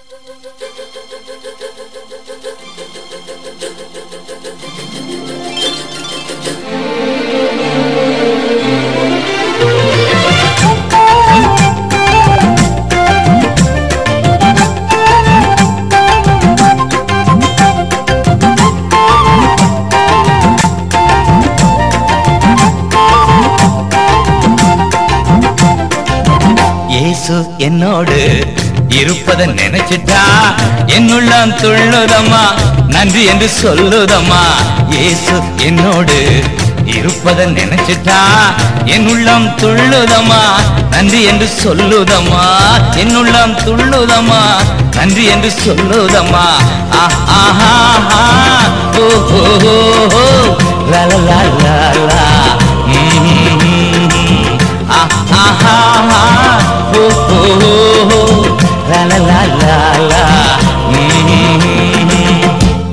இயேசு என்னோடு இருப்பதை நினைச்சிட்டா என்னுள்ளம் துள்ளுதம்மா நன்றி என்று சொல்லுதம்மா இயேசு என்னோடு இருப்பதை நினைச்சிட்டா என் உள்ளம் துள்ளுதம்மா நன்றி என்று சொல்லுதம்மா என் உள்ளம் துள்ளுதம்மா நன்றி என்று சொல்லுதம்மா ஆஹ், ஆஹா, ஆஹா, ஓ, ஓ, ஓ, ஓ, லா, லா, லா, லா, லா. ம், ம், ம், ம். ஆஹ், ஆஹா, ஆஹா, ஓ, ஓ, ஓ, ஓ, லா, லா, லா, லா, லா. ம், ம், ம், ம்.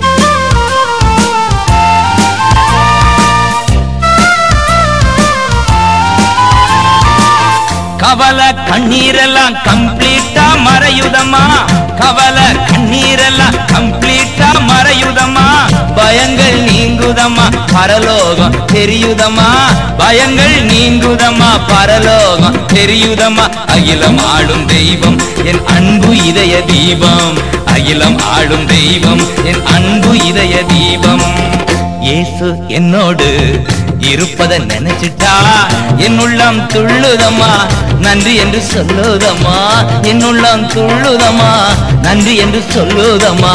கவலை கண்ணீரெல்லாம் கம்ப்ளீட்டா மறையுதம்மா கவலை கண்ணீரெல்லாம் கம்ப்ளீட்டா மறையுதம்மா பயங்கள் நீங்குதம்மா பரலோகம் தெரியுதம்மா பயங்கள் நீங்குதம்மா பரலோகம் தெரியுதம்மா அகிலம் ஆளும் தெய்வம் என் அன்பு இதய தீபம் அகிலம் ஆளும் தெய்வம் என் அன்பு இதய தீபம் இயேசு என்னோடு இருப்பதை நினைச்சிட்டா என் உள்ளம் துள்ளுதம்மா நன்றி என்று சொல்லுதம்மா என் உள்ளம் துள்ளுதம்மா நன்றி என்று சொல்லுதம்மா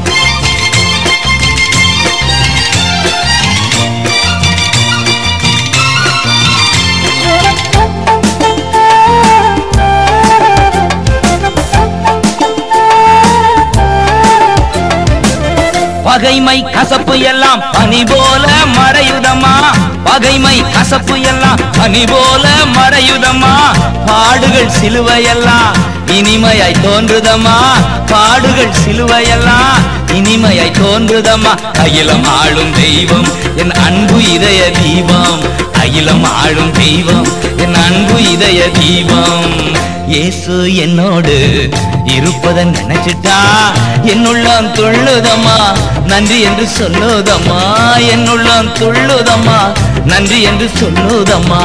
பகைமை கசப்பு எல்லாம் பனி போல மறையுதம்மா பகைமை கசப்பு எல்லாம் பனி போல மறையுதம்மா பாடுகள் சிலுவையெல்லாம் இனிமையாய் தோன்றுதம்மா பாடுகள் சிலுவையெல்லாம் இனிமையாய் தோன்றுதம்மா அகிலம் ஆளும் தெய்வம் என் அன்பு இதய தீபம் அகிலம் ஆளும் தெய்வம் என் அன்பு இதய தீபம் இயேசு என்னோடு இருப்பதை நினைச்சிட்டா என்னுள்ளம் துள்ளுதம்மா நன்றி என்று சொல்லுதம்மா என்னுள்ளம் துள்ளுதம்மா நன்றி என்று சொல்லுதம்மா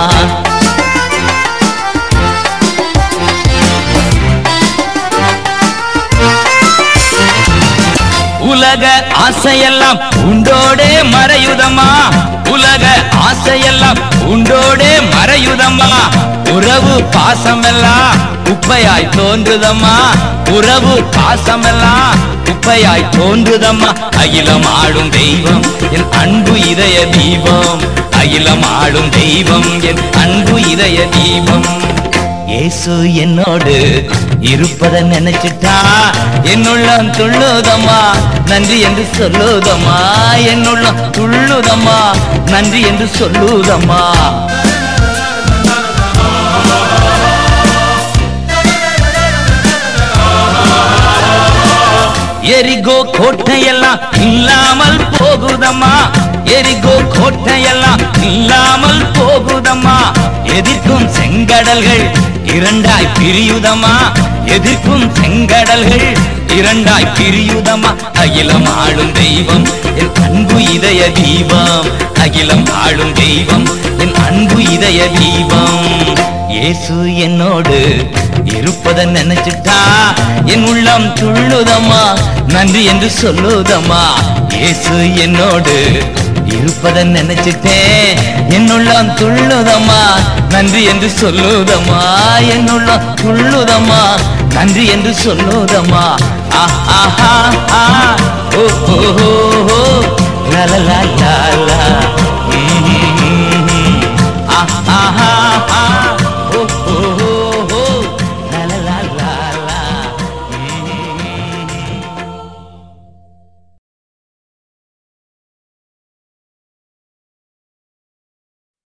உலக ஆசையெல்லாம் உண்டோடே மறையுதம்மா உலக ஆசையெல்லாம் உண்டோடே மறையுதம்மா உறவு பாசமெல்லாம் குப்பையாய் தோன்றுதம்மா உறவு பாசமெல்லாம் குப்பையாய் தோன்றுதம்மா அகிலம் ஆடும் தெய்வம் என் அன்பு இதய தீபம் அகிலம் ஆடும் தெய்வம் என் அன்பு இதய தீபம் இயேசு என்னோடு இருப்பதை நினைச்சிட்டா என்னுள்ளம் துள்ளுதம்மா நன்றி என்று சொல்லுதம்மா என்னுள்ளம் துள்ளுதம்மா நன்றி என்று சொல்லுதம்மா எரிகோ கோட்டையெல்லாம் இல்லாமல் போகுதம்மா எரிகோ கோட்டையெல்லாம் இல்லாமல் போகுதம்மா எதிர்க்கும் செங்கடல்கள் இரண்டாய் பிரியுதம்மா எதிர்க்கும் செங்கடல்கள் இரண்டாய் பிரியுதம்மா அகிலம் ஆளும் தெய்வம் என் அன்பு இதய தீபம் அகிலம் ஆளும் தெய்வம் என் அன்பு இதய தீபம் இயேசு என்னோடு இருப்பதை நினைச்சிட்டா என் உள்ளம் துள்ளுதம்மா நன்றி என்று சொல்லுதம்மா இயேசு என்னோடு இருப்பதை நினைச்சிட்டேன் என் உள்ளம் துள்ளுதம்மா நன்றி என்று சொல்லுதம்மா என் உள்ளம் துள்ளுதம்மா நன்றி என்று சொல்லுதம்மா ஆஹ் ஆஹா ஆ ஓ ஓ ஓ ஓ லா லா லா